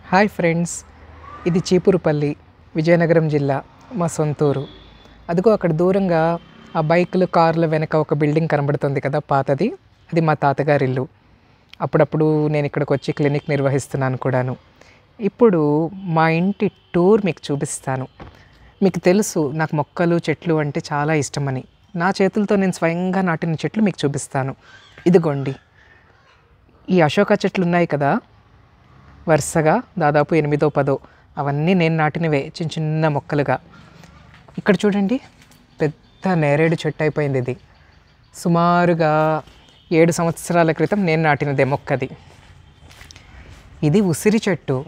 hi friends ఇది చీపురుపల్లి విజయనగరం జిల్లా మా సొంతూరు అదిగో అక్కడ దూరంగా ఆ బైకులు కార్ల వెనక ఒక బిల్డింగ్ కనబడుతుంది కదా పాతది అది మా తాతగారి ఇల్లు అప్పుడప్పుడు నేను ఇక్కడికి వచ్చి క్లినిక్ నిర్వహిస్తున్నాను కూడాను ఇప్పుడు మా ఇంటి టూర్ మీకు చూపిస్తాను మీకు తెలుసు నాకు మొక్కలు చెట్లు అంటే చాలా ఇష్టమని నా చేతులతో నేను స్వయంగా నాటిన చెట్లు మీకు చూపిస్తాను ఇదిగోండి ఈ అశోక చెట్లు ఉన్నాయి కదా వరుసగా దాదాపు ఎనిమిదో పదో అవన్నీ నేను నాటినవే చిన్న చిన్న మొక్కలుగా ఇక్కడ చూడండి పెద్ద నేరేడు చెట్టు అయిపోయింది ఇది సుమారుగా ఏడు సంవత్సరాల క్రితం నేను నాటినదే మొక్కది ఇది ఉసిరి చెట్టు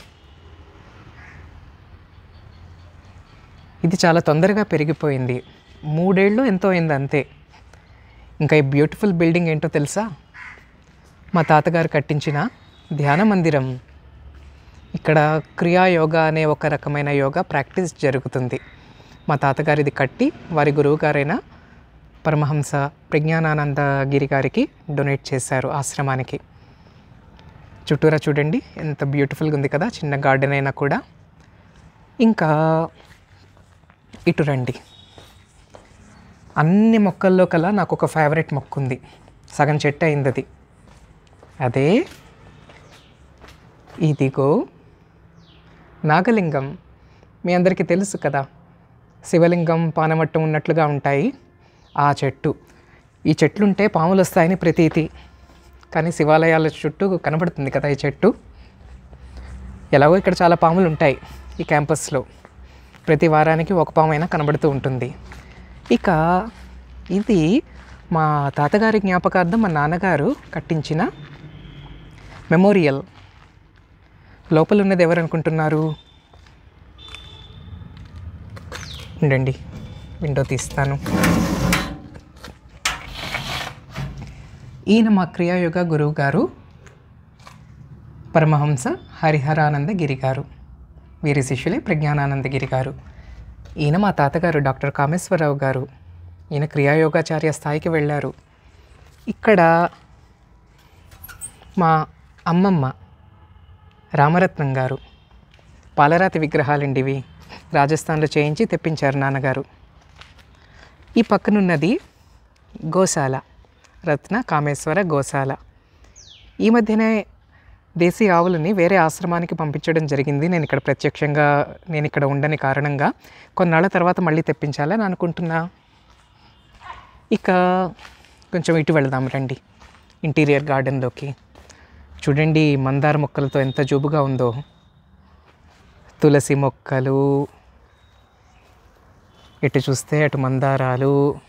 ఇది చాలా తొందరగా పెరిగిపోయింది మూడేళ్ళు ఎంతో అయింది అంతే ఇంకా ఈ బ్యూటిఫుల్ బిల్డింగ్ ఏంటో తెలుసా మా తాతగారు కట్టించిన ధ్యాన మందిరం ఇక్కడ క్రియా యోగా అనే ఒక రకమైన యోగా ప్రాక్టీస్ జరుగుతుంది మా తాతగారు ఇది కట్టి వారి గురువు గారైన పరమహంస ప్రజ్ఞానానంద గిరి గారికి డొనేట్ చేశారు ఆశ్రమానికి చుట్టూరా చూడండి ఎంత బ్యూటిఫుల్గా ఉంది కదా చిన్న గార్డెన్ అయినా కూడా ఇంకా ఇటు రండి అన్ని మొక్కల్లో కల్లా నాకు ఒక ఫేవరెట్ మొక్క ఉంది సగం చెట్టు అయింది అది అదే ఇదిగో నాగలింగం మీ అందరికీ తెలుసు కదా శివలింగం పానమట్టం ఉన్నట్లుగా ఉంటాయి ఆ చెట్టు ఈ చెట్లు ఉంటే పాములు వస్తాయని ప్రతీతి కానీ శివాలయాల చుట్టూ కనబడుతుంది కదా ఈ చెట్టు ఎలాగో ఇక్కడ చాలా పాములు ఉంటాయి ఈ క్యాంపస్లో ప్రతి వారానికి ఒక పాము అయినా కనబడుతూ ఉంటుంది ఇక ఇది మా తాతగారి జ్ఞాపకార్థం మా నాన్నగారు కట్టించిన మెమోరియల్ లోపల ఉన్నది ఎవరు అనుకుంటున్నారు ఉండండి విండో తీస్తాను ఈయన మా క్రియాయోగ గురువు గారు పరమహంస హరిహరానంద గిరి గారు వీరి శిష్యులే ప్రజ్ఞానానంద గిరి గారు ఈయన మా తాతగారు డాక్టర్ కామేశ్వరరావు గారు ఈయన క్రియాయోగాచార్య స్థాయికి వెళ్ళారు ఇక్కడ మా అమ్మమ్మ రామరత్నం గారు పాలరాతి విగ్రహాలండి ఇవి రాజస్థాన్లో చేయించి తెప్పించారు నాన్నగారు ఈ పక్కనున్నది గోశాల రత్న కామేశ్వర గోశాల ఈ మధ్యనే దేశీ ఆవులని వేరే ఆశ్రమానికి పంపించడం జరిగింది నేను ఇక్కడ ప్రత్యక్షంగా నేను ఇక్కడ ఉండని కారణంగా కొన్నాళ్ళ తర్వాత మళ్ళీ తెప్పించాలని అనుకుంటున్నా ఇక కొంచెం ఇటు వెళదాం రండి ఇంటీరియర్ గార్డెన్లోకి చూడండి మందార మొక్కలతో ఎంత జూబుగా ఉందో తులసి మొక్కలు ఎటు చూస్తే అటు మందారాలు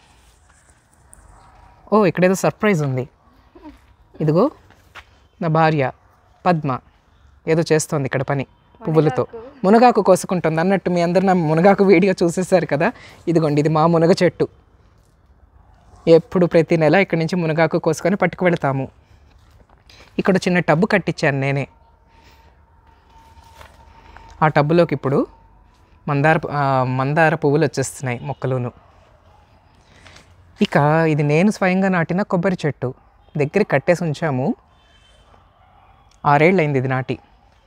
ఓ ఇక్కడేదో సర్ప్రైజ్ ఉంది ఇదిగో నా భార్య పద్మ ఏదో చేస్తోంది ఇక్కడ పని పువ్వులతో మునగాకు కోసుకుంటుంది అన్నట్టు మీ అందరు నా మునగాకు వీడియో చూసేసారు కదా ఇదిగోండి ఇది మా మునగ చెట్టు ఎప్పుడు ప్రతి నెల ఇక్కడి నుంచి మునగాకు కోసుకొని పట్టుకు వెళతాము ఇక్కడ చిన్న టబ్బు కట్టించాను నేనే ఆ టబ్బులోకి ఇప్పుడు మందార పు- ఆ, మందార పువ్వులు వచ్చేస్తున్నాయి మొక్కలును ఇక ఇది నేను స్వయంగా నాటిన కొబ్బరి చెట్టు దగ్గరికి కట్టేసి ఉంచాము ఆరేళ్ళు అయింది ఇది నాటి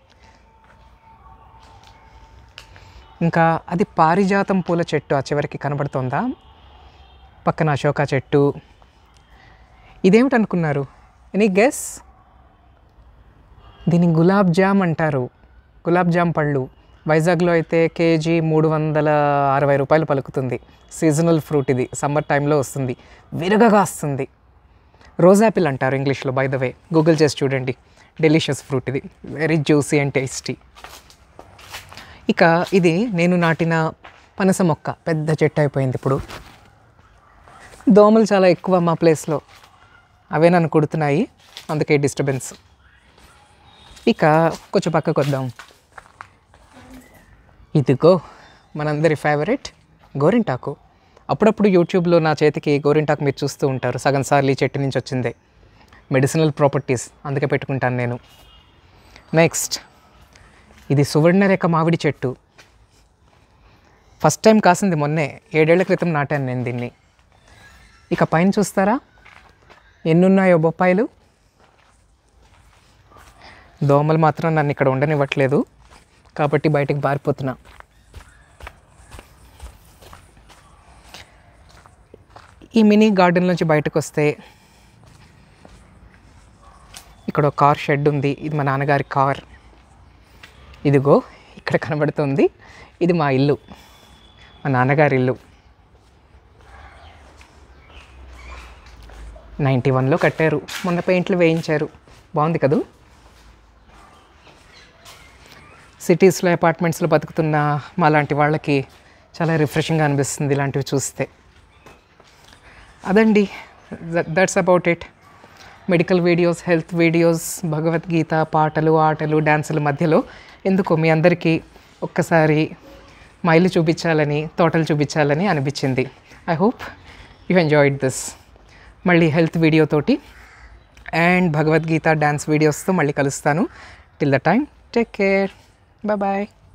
ఇంకా అది పారిజాతం పూల చెట్టు ఆ చివరికి కనబడుతోందా పక్కన అశోక చెట్టు ఇదేమిటనుకున్నారు ఎనీ గెస్ దీన్ని గులాబ్ జామ్ అంటారు గులాబ్ జామ్ పళ్ళు వైజాగ్లో అయితే కేజీ మూడు వందల అరవై రూపాయలు పలుకుతుంది సీజనల్ ఫ్రూట్ ఇది సమ్మర్ టైంలో వస్తుంది విరగగా వస్తుంది రోజ్ యాపిల్ అంటారు ఇంగ్లీష్లో బై ద వే గూగుల్ చేసి చూడండి డెలిషియస్ ఫ్రూట్ ఇది వెరీ జ్యూసీ అండ్ టేస్టీ ఇక ఇది నేను నాటిన పనస మొక్క పెద్ద చెట్టు అయిపోయింది ఇప్పుడు దోమలు చాలా ఎక్కువ మా ప్లేస్లో అవే నన్ను కుడుతున్నాయి అందుకే డిస్టర్బెన్స్ ఇక కొంచెం పక్కకు వద్దాం ఇదిగో మనందరి ఫేవరెట్ గోరింటాకు అప్పుడప్పుడు యూట్యూబ్లో నా చేతికి గోరింటాకు మీరు చూస్తూ ఉంటారు సగం సార్లు ఈ చెట్టు నుంచి వచ్చిందే మెడిసినల్ ప్రాపర్టీస్ అందుకే పెట్టుకుంటాను నేను నెక్స్ట్ ఇది సువర్ణరేఖ మామిడి చెట్టు ఫస్ట్ టైం కాసింది మొన్నే ఏడేళ్ల క్రితం నాటాను నేను దీన్ని ఇక పైన చూస్తారా ఎన్నున్నాయో బొప్పాయిలు దోమలు మాత్రం నన్ను ఇక్కడ ఉండనివ్వట్లేదు కాబట్టి బయటికి పారిపోతున్నా ఈ మినీ గార్డెన్ నుంచి బయటకు వస్తే ఇక్కడ ఒక కార్ షెడ్ ఉంది ఇది మా నాన్నగారి కార్ ఇదిగో ఇక్కడ కనబడుతుంది ఇది మా ఇల్లు మా నాన్నగారి ఇల్లు నైంటీ వన్లో కట్టారు మొన్న పెయింట్లు వేయించారు బాగుంది కదూ సిటీస్లో అపార్ట్మెంట్స్లో బతుకుతున్న మా లాంటి వాళ్ళకి చాలా రిఫ్రెషింగ్గా అనిపిస్తుంది ఇలాంటివి చూస్తే అదండి that's about it medical videos health videos Bhagavad Gita పాటలు ఆటలు డ్యాన్సుల మధ్యలో ఎందుకో మీ అందరికీ ఒక్కసారి మా ఇల్లు చూపించాలని తోటలు చూపించాలని అనిపించింది I hope you enjoyed this మళ్ళీ హెల్త్ వీడియోతోటి అండ్ భగవద్గీత డ్యాన్స్ వీడియోస్తో మళ్ళీ కలుస్తాను till the time take care bye